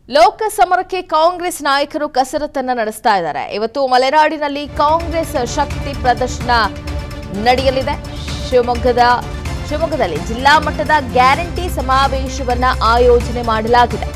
ಲೋಕಸಮರಕ್ಕೆ ಕಾಂಗ್ರೆಸ್ ನಾಯಕರು ಕಸರತ್ತನ್ನ ನಡೆಸ್ತಾ ಇದ್ದಾರೆ ಇವತ್ತು ಮಲೆನಾಡಿನಲ್ಲಿ ಕಾಂಗ್ರೆಸ್ ಶಕ್ತಿ ಪ್ರದರ್ಶನ ನಡೆಯಲಿದೆ ಶಿವಮೊಗ್ಗದ ಶಿವಮೊಗ್ಗದಲ್ಲಿ ಜಿಲ್ಲಾ ಮಟ್ಟದ ಗ್ಯಾರಂಟಿ ಸಮಾವೇಶವನ್ನ ಆಯೋಜನೆ ಮಾಡಲಾಗಿದೆ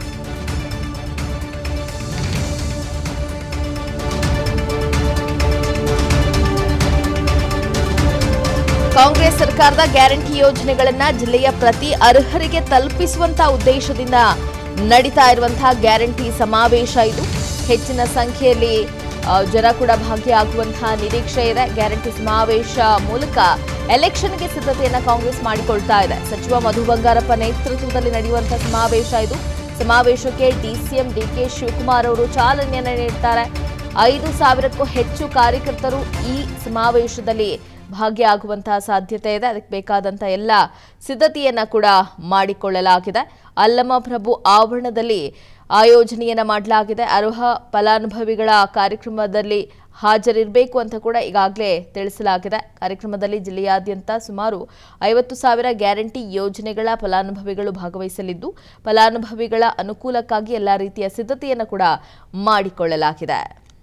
ಕಾಂಗ್ರೆಸ್ ಸರ್ಕಾರದ ಗ್ಯಾರಂಟಿ ಯೋಜನೆಗಳನ್ನ ಜಿಲ್ಲೆಯ ಪ್ರತಿ ಅರ್ಹರಿಗೆ ತಲುಪಿಸುವಂತ ಉದ್ದೇಶದಿಂದ ನಡೀತಾ ಇರುವಂತಹ ಗ್ಯಾರಂಟಿ ಸಮಾವೇಶ ಇದು ಹೆಚ್ಚಿನ ಸಂಖ್ಯೆಯಲ್ಲಿ ಆ, ಜನ ಕೂಡ ಭಾಗಿಯಾಗುವಂತಹ ನಿರೀಕ್ಷೆ ಇದೆ ಗ್ಯಾರಂಟಿ ಸಮಾವೇಶ ಮೂಲಕ ಎಲೆಕ್ಷನ್ಗೆ ಸಿದ್ಧತೆಯನ್ನ ಕಾಂಗ್ರೆಸ್ ಮಾಡಿಕೊಳ್ತಾ ಇದೆ ಸಚಿವ ಮಧು ಬಂಗಾರಪ್ಪ ನೇತೃತ್ವದಲ್ಲಿ ನಡೆಯುವಂತಹ ಸಮಾವೇಶ ಇದು ಸಮಾವೇಶಕ್ಕೆ ಡಿಸಿಎಂ ಡಿಕೆ ಶಿವಕುಮಾರ್ ಅವರು ಚಾಲನೆಯನ್ನ ನೀಡ್ತಾರೆ ಐದು ಸಾವಿರಕ್ಕೂ ಹೆಚ್ಚು ಕಾರ್ಯಕರ್ತರು ಈ ಸಮಾವೇಶದಲ್ಲಿ ಭಾಗಿಯಾಗುವಂತಹ ಸಾಧ್ಯತೆ ಇದೆ ಅದಕ್ಕೆ ಬೇಕಾದಂಥ ಎಲ್ಲ ಸಿದ್ಧತೆಯನ್ನ ಕೂಡ ಮಾಡಿಕೊಳ್ಳಲಾಗಿದೆ ಅಲ್ಲಮ ಪ್ರಭು ಆವರಣದಲ್ಲಿ ಆಯೋಜನೆಯನ್ನ ಮಾಡಲಾಗಿದೆ ಅರ್ಹ ಫಲಾನುಭವಿಗಳ ಕಾರ್ಯಕ್ರಮದಲ್ಲಿ ಹಾಜರಿರಬೇಕು ಅಂತ ಕೂಡ ಈಗಾಗಲೇ ತಿಳಿಸಲಾಗಿದೆ ಕಾರ್ಯಕ್ರಮದಲ್ಲಿ ಜಿಲ್ಲೆಯಾದ್ಯಂತ ಸುಮಾರು ಐವತ್ತು ಸಾವಿರ ಗ್ಯಾರಂಟಿ ಯೋಜನೆಗಳ ಫಲಾನುಭವಿಗಳು ಭಾಗವಹಿಸಲಿದ್ದು ಫಲಾನುಭವಿಗಳ ಅನುಕೂಲಕ್ಕಾಗಿ ಎಲ್ಲ ರೀತಿಯ ಸಿದ್ಧತೆಯನ್ನು ಕೂಡ ಮಾಡಿಕೊಳ್ಳಲಾಗಿದೆ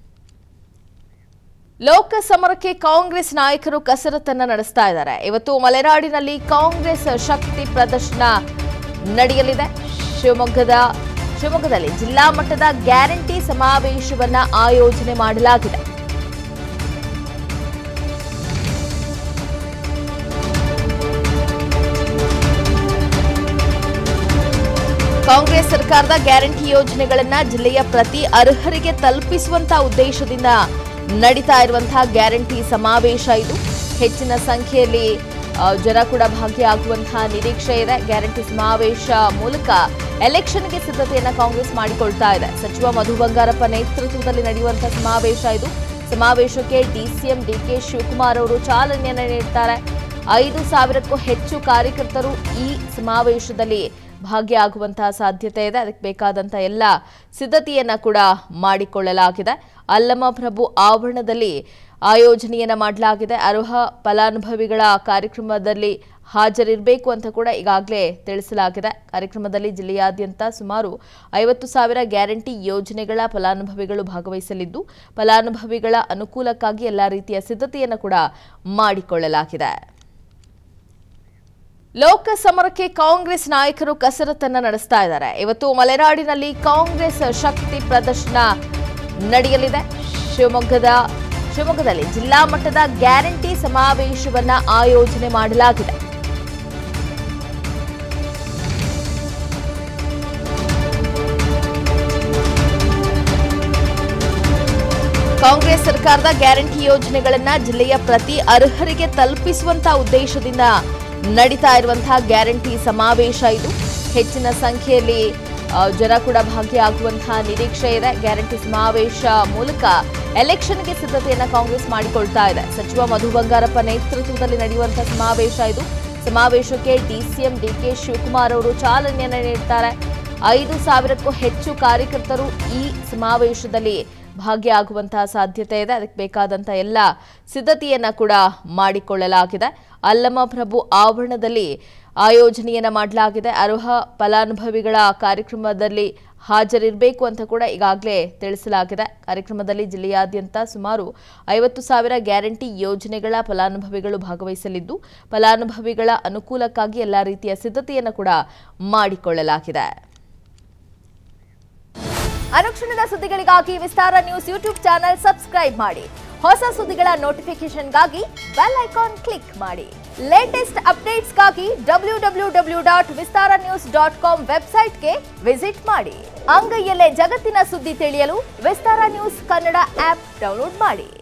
ಲೋಕಸಮರಕ್ಕೆ ಕಾಂಗ್ರೆಸ್ ನಾಯಕರು ಕಸರತ್ತನ್ನ ನಡೆಸ್ತಾ ಇದ್ದಾರೆ ಇವತ್ತು ಮಲೆನಾಡಿನಲ್ಲಿ ಕಾಂಗ್ರೆಸ್ ಶಕ್ತಿ ಪ್ರದರ್ಶನ ನಡೆಯಲಿದೆ ಶಿವಮೊಗ್ಗದ ಶಿವಮೊಗ್ಗದಲ್ಲಿ ಜಿಲ್ಲಾ ಮಟ್ಟದ ಗ್ಯಾರಂಟಿ ಸಮಾವೇಶವನ್ನ ಆಯೋಜನೆ ಮಾಡಲಾಗಿದೆ ಕಾಂಗ್ರೆಸ್ ಸರ್ಕಾರದ ಗ್ಯಾರಂಟಿ ಯೋಜನೆಗಳನ್ನ ಜಿಲ್ಲೆಯ ಪ್ರತಿ ಅರ್ಹರಿಗೆ ತಲುಪಿಸುವಂತ ಉದ್ದೇಶದಿಂದ ನಡೀತಾ ಇರುವಂತಹ ಗ್ಯಾರಂಟಿ ಸಮಾವೇಶ ಇದು ಹೆಚ್ಚಿನ ಸಂಖ್ಯೆಯಲ್ಲಿ ಆ, ಜನ ಕೂಡ ಭಾಗಿಯಾಗುವಂತಹ ನಿರೀಕ್ಷೆ ಇದೆ ಗ್ಯಾರಂಟಿ ಸಮಾವೇಶ ಮೂಲಕ ಎಲೆಕ್ಷನ್ಗೆ ಸಿದ್ಧತೆಯನ್ನ ಕಾಂಗ್ರೆಸ್ ಮಾಡಿಕೊಳ್ತಾ ಇದೆ ಸಚಿವ ಮಧು ಬಂಗಾರಪ್ಪ ನೇತೃತ್ವದಲ್ಲಿ ನಡೆಯುವಂತಹ ಸಮಾವೇಶ ಇದು ಸಮಾವೇಶಕ್ಕೆ ಡಿಸಿಎಂ ಡಿಕೆ ಶಿವಕುಮಾರ್ ಅವರು ಚಾಲನೆಯನ್ನ ನೀಡ್ತಾರೆ ಐದು ಸಾವಿರಕ್ಕೂ ಹೆಚ್ಚು ಕಾರ್ಯಕರ್ತರು ಈ ಸಮಾವೇಶದಲ್ಲಿ ಭಾಗಿಯಾಗುವಂತಹ ಸಾಧ್ಯತೆ ಇದೆ ಅದಕ್ಕೆ ಬೇಕಾದಂಥ ಎಲ್ಲ ಸಿದ್ಧತೆಯನ್ನ ಕೂಡ ಮಾಡಿಕೊಳ್ಳಲಾಗಿದೆ ಅಲ್ಲಮ ಪ್ರಭು ಆವರಣದಲ್ಲಿ ಆಯೋಜನೆಯನ್ನ ಮಾಡಲಾಗಿದೆ ಅರ್ಹ ಫಲಾನುಭವಿಗಳ ಕಾರ್ಯಕ್ರಮದಲ್ಲಿ ಹಾಜರಿರಬೇಕು ಅಂತ ಕೂಡ ಈಗಾಗಲೇ ತಿಳಿಸಲಾಗಿದೆ ಕಾರ್ಯಕ್ರಮದಲ್ಲಿ ಜಿಲ್ಲೆಯಾದ್ಯಂತ ಸುಮಾರು ಐವತ್ತು ಸಾವಿರ ಗ್ಯಾರಂಟಿ ಯೋಜನೆಗಳ ಫಲಾನುಭವಿಗಳು ಭಾಗವಹಿಸಲಿದ್ದು ಫಲಾನುಭವಿಗಳ ಅನುಕೂಲಕ್ಕಾಗಿ ಎಲ್ಲ ರೀತಿಯ ಸಿದ್ಧತೆಯನ್ನು ಕೂಡ ಮಾಡಿಕೊಳ್ಳಲಾಗಿದೆ ಲೋಕಸಮರಕ್ಕೆ ಕಾಂಗ್ರೆಸ್ ನಾಯಕರು ಕಸರತ್ತನ್ನ ನಡೆಸ್ತಾ ಇದ್ದಾರೆ ಇವತ್ತು ಮಲೆನಾಡಿನಲ್ಲಿ ಕಾಂಗ್ರೆಸ್ ಶಕ್ತಿ ಪ್ರದರ್ಶನ ನಡೆಯಲಿದೆ ಶಿವಮೊಗ್ಗದ ಶಿವಮೊಗ್ಗದಲ್ಲಿ ಜಿಲ್ಲಾ ಮಟ್ಟದ ಗ್ಯಾರಂಟಿ ಸಮಾವೇಶವನ್ನ ಆಯೋಜನೆ ಮಾಡಲಾಗಿದೆ ಕಾಂಗ್ರೆಸ್ ಸರ್ಕಾರದ ಗ್ಯಾರಂಟಿ ಯೋಜನೆಗಳನ್ನ ಜಿಲ್ಲೆಯ ಪ್ರತಿ ಅರ್ಹರಿಗೆ ತಲುಪಿಸುವಂತ ಉದ್ದೇಶದಿಂದ ನಡೀತಾ ಇರುವಂತಹ ಗ್ಯಾರಂಟಿ ಸಮಾವೇಶ ಇದು ಹೆಚ್ಚಿನ ಸಂಖ್ಯೆಯಲ್ಲಿ ಆ, ಜನ ಕೂಡ ಭಾಗಿಯಾಗುವಂತಹ ನಿರೀಕ್ಷೆ ಇದೆ ಗ್ಯಾರಂಟಿ ಸಮಾವೇಶ ಮೂಲಕ ಎಲೆಕ್ಷನ್ಗೆ ಸಿದ್ಧತೆಯನ್ನ ಕಾಂಗ್ರೆಸ್ ಮಾಡಿಕೊಳ್ತಾ ಇದೆ ಸಚಿವ ಮಧು ಬಂಗಾರಪ್ಪ ನೇತೃತ್ವದಲ್ಲಿ ನಡೆಯುವಂತಹ ಸಮಾವೇಶ ಇದು ಸಮಾವೇಶಕ್ಕೆ ಡಿಸಿಎಂ ಡಿಕೆ ಶಿವಕುಮಾರ್ ಅವರು ಚಾಲನೆಯನ್ನ ನೀಡ್ತಾರೆ ಐದು ಸಾವಿರಕ್ಕೂ ಹೆಚ್ಚು ಕಾರ್ಯಕರ್ತರು ಈ ಸಮಾವೇಶದಲ್ಲಿ ಭಾಗಿಯಾಗುವಂತಹ ಸಾಧ್ಯತೆ ಇದೆ ಅದಕ್ಕೆ ಬೇಕಾದಂಥ ಎಲ್ಲ ಸಿದ್ಧತೆಯನ್ನ ಕೂಡ ಮಾಡಿಕೊಳ್ಳಲಾಗಿದೆ ಅಲ್ಲಮ ಪ್ರಭು ಆವರಣದಲ್ಲಿ ಆಯೋಜನೆಯನ್ನ ಮಾಡಲಾಗಿದೆ ಅರ್ಹ ಫಲಾನುಭವಿಗಳ ಕಾರ್ಯಕ್ರಮದಲ್ಲಿ ಹಾಜರಿರಬೇಕು ಅಂತ ಕೂಡ ಈಗಾಗಲೇ ತಿಳಿಸಲಾಗಿದೆ ಕಾರ್ಯಕ್ರಮದಲ್ಲಿ ಜಿಲ್ಲೆಯಾದ್ಯಂತ ಸುಮಾರು ಐವತ್ತು ಸಾವಿರ ಗ್ಯಾರಂಟಿ ಯೋಜನೆಗಳ ಫಲಾನುಭವಿಗಳು ಭಾಗವಹಿಸಲಿದ್ದು ಫಲಾನುಭವಿಗಳ ಅನುಕೂಲಕ್ಕಾಗಿ ಎಲ್ಲ ರೀತಿಯ ಸಿದ್ಧತೆಯನ್ನು ಕೂಡ ಮಾಡಿಕೊಳ್ಳಲಾಗಿದೆ ಅನುಕ್ಷಣದ ಸುದ್ದಿಗಳಿಗಾಗಿ Vistara news YouTube channel subscribe ಮಾಡಿ ಹೊಸ ಸುದ್ದಿಗಳ ನೋಟಿಫಿಕೇಶನ್ಗಾಗಿ ಬೆಲ್ ಐಕಾನ್ ಕ್ಲಿಕ್ ಮಾಡಿ ಲೇಟೆಸ್ಟ್ ಅಪ್ಡೇಟ್ಸ್ಗಾಗಿ W W W dot Vistara news dot com ವೆಬ್ಸೈಟ್ಗೆ ವಿಸಿಟ್ ಮಾಡಿ ಅಂಗೈಯಲ್ಲೇ ಜಗತ್ತಿನ ಸುದ್ದಿ ತಿಳಿಯಲು Vistara news Kannada app download ಮಾಡಿ